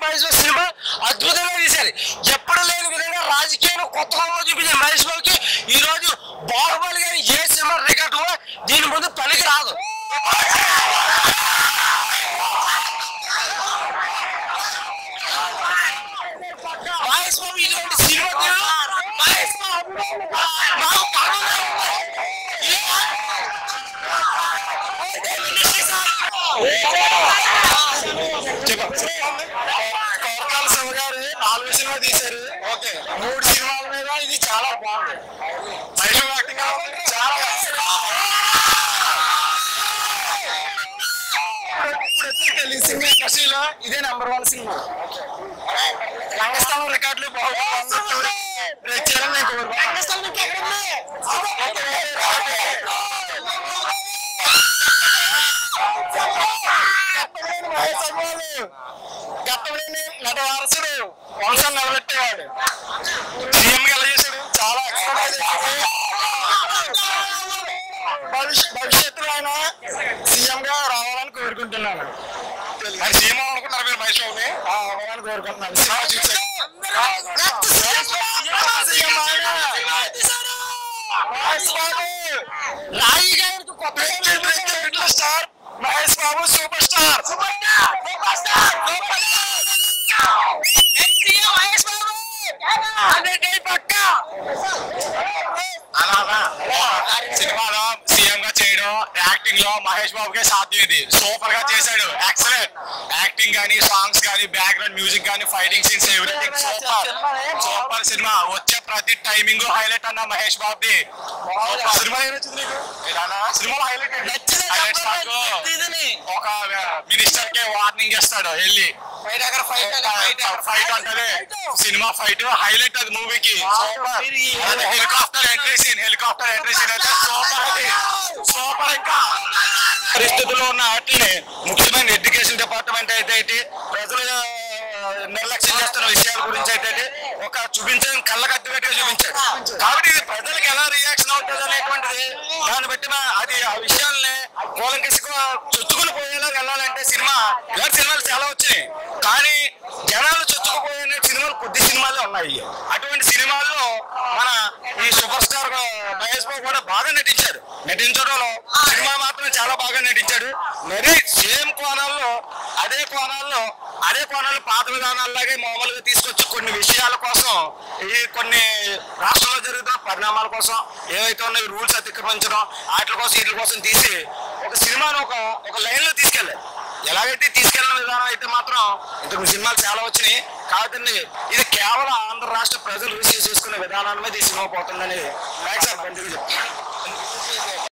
మహేష్ బాబు cinema అద్భుతంగా తీశారు ఎప్పుడు లేని విధంగా రాజకీయంలో కొత్త కోణంలో చూపించిన మహేష్ బాబుకి ఈ రోజు బాహుబలి గారి ఏ సినిమా రికార్డు కూడా దీని ముందు పనికి రాదు మహేష్ బాబు ఇటువంటి సినిమా తీయడం మహేష్ బాబు మాకు గర్వంగా ఉంది. కోరకాల శివ గారు నాలుగు సినిమా తీశారు ఓకే మూడు సినిమాల మీద ఇది చాలా బాగుంది మహిళ యాక్టింగ్ చాలా ఇప్పుడు వచ్చిన తెలుగు సినిమా ఇండస్ట్రీలో ఇదే నెంబర్ వన్ సినిమా రంగస్థలం రికార్డులు బాగుంది చేయాలని నేను కోరుకుంటున్నాను గతంలోని నట వారసుడు వంశం నిలబెట్టేవాడు సీఎం గా ఎలా చేశాడు చాలా ఎక్స్పర్ట్ భవిష్యత్తులో ఆయన సీఎం గా రావాలని కోరుకుంటున్నాను మరి సీఎం అనుకుంటారు మీరు మహేష్ బాబుని అవ్వాలని కోరుకుంటున్నాను సినిమా చూసారు సీఎం ఆయన. మహేష్ బాబు రాయి గారికి కొత్త star Mahesh Babu super star super star super star super సినిమాలో సీఎం గా చేయడం యాక్టింగ్ లో మహేష్ బాబుకే సాధ్యం ఇది సూపర్ గా చేశాడు ఎక్సలెంట్ యాక్టింగ్ గానీ సాంగ్స్ గానీ బ్యాక్గ్రౌండ్ మ్యూజిక్ గానీ fighting scenes everything super super cinema వచ్చే ప్రతి టైమింగ్ హైలైట్ అన్న మహేష్ బాబుది సినిమా ఏం నచ్చింది నీకు ఏదన్నా? సినిమాలో హైలైట్ హైలైట్ సాంగ్ ఒక మినిస్టర్ కే వార్నింగ్ ఇస్తాడు వెళ్ళి ఫైట్ అంటది సినిమా ఫైట్ హైలైట్ అది మూవీకి helicopter entry scene helicopter entry scene అయితే సూపర్ అది సూపర్ ఇంకా పరిస్థితుల్లో ఉన్న వాటిని ముఖ్యమైన ఎడ్యుకేషన్ డిపార్ట్మెంట్ అయితే ఏంటి, ప్రజలు ఆ, నిర్లక్ష్యం చేస్తున్న విషయాల గురించి అయితే ఏంటి, ఒక చూపించడం కళ్ళకత్తిపెట్టుగా చూపించాడు కాబట్టి ఇది ప్రజలకు ఎలా రియాక్షన్ అవుతుంది అనేటువంటిది దాన్ని బట్టి మా- అది ఆ విషయాల్ని కూలంకసిగా చొచ్చుకుని పోయేలా వెళ్ళాలంటే సినిమా ఇలాంటి సినిమాలు చాలా వచ్చినాయి కానీ జనాలు చొచ్చుకుపోయే సినిమాలు కొద్ది సినిమాలే ఉన్నాయి అటువంటి సినిమాల్లో మన ఈ సూపర్ స్టార్ మహేష్ బాబు కూడా బాగా నటించాడు నటించడంలో సినిమా మాత్రం చాలా బాగా నటించాడు మరి సేమ్ కోణాల్లో అదే కోణాల్లో అదే కోణాలు పాత విధానాల్లాగే మామూలుగా తీసుకొచ్చి కొన్ని విషయాల కోసం ఈ కొన్ని రాష్ట్రంలో జరుగుతున్న పరిణామాల కోసం ఏవైతే ఉన్నాయో రూల్స్ అతిక్రమించడం వాటి కోసం వీటి కోసం తీసి ఒక సినిమాను ఒక ఒక లైన్ లో తీసుకెళ్ళాలి ఎలాగైతే తీసుకెళ్ళిన విధానం అయితే మాత్రం ఇంతకు సినిమాలు చాలా వచ్చినాయి కాబట్టి ఇది కేవలం ఆంధ్ర రాష్ట్ర ప్రజలు రిసీవ్ చేసుకునే విధానాల మీద ఈ సినిమా పోతుందని మ్యాక్స్ చెప్తాను